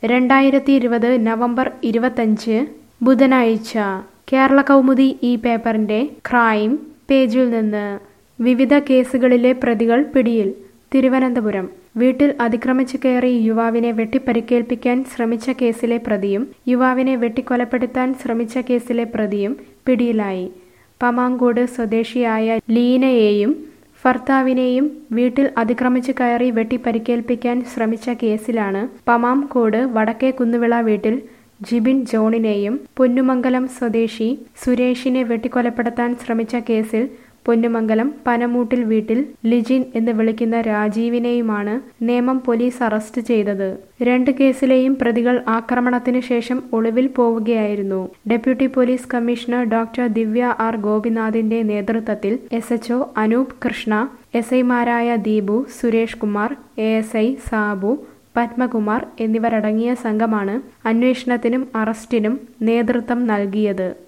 രണ്ടായിരത്തി ഇരുപത് നവംബർ ഇരുപത്തഞ്ച് ബുധനാഴ്ച കേരള കൗമുദി ഈ പേപ്പറിന്റെ ക്രൈം പേജിൽ നിന്ന് വിവിധ കേസുകളിലെ പ്രതികൾ പിടിയിൽ തിരുവനന്തപുരം വീട്ടിൽ അതിക്രമിച്ചു കയറി യുവാവിനെ വെട്ടിപ്പരിക്കേൽപ്പിക്കാൻ ശ്രമിച്ച കേസിലെ പ്രതിയും യുവാവിനെ വെട്ടിക്കൊലപ്പെടുത്താൻ ശ്രമിച്ച കേസിലെ പ്രതിയും പിടിയിലായി പമാങ്കോട് സ്വദേശിയായ ലീനയെയും ഭർത്താവിനെയും വീട്ടിൽ അതിക്രമിച്ചു കയറി വെട്ടിപ്പരിക്കേൽപ്പിക്കാൻ ശ്രമിച്ച കേസിലാണ് പമാംകോട് വടക്കേ കുന്നുവിള വീട്ടിൽ ജിബിൻ ജോണിനെയും പൊന്നുമംഗലം സ്വദേശി സുരേഷിനെ വെട്ടിക്കൊലപ്പെടുത്താൻ ശ്രമിച്ച കേസിൽ പൊന്നുമംഗലം പനമൂട്ടിൽ വീട്ടിൽ ലിജിൻ എന്ന് വിളിക്കുന്ന രാജീവിനെയുമാണ് നേമം പോലീസ് അറസ്റ്റ് ചെയ്തത് രണ്ട് കേസിലെയും പ്രതികൾ ആക്രമണത്തിന് ശേഷം ഒളിവിൽ പോവുകയായിരുന്നു deputy police commissioner doctor Divya R ഗോപിനാഥിന്റെ നേതൃത്വത്തിൽ S H O Anoop Krishna S ഐമാരായ Deepu Suresh Kumar A S I Sabu Padmakumar എന്നിവരടങ്ങിയ സംഘമാണ് അന്വേഷണത്തിനും അറസ്റ്റിനും നേതൃത്വം നൽകിയത്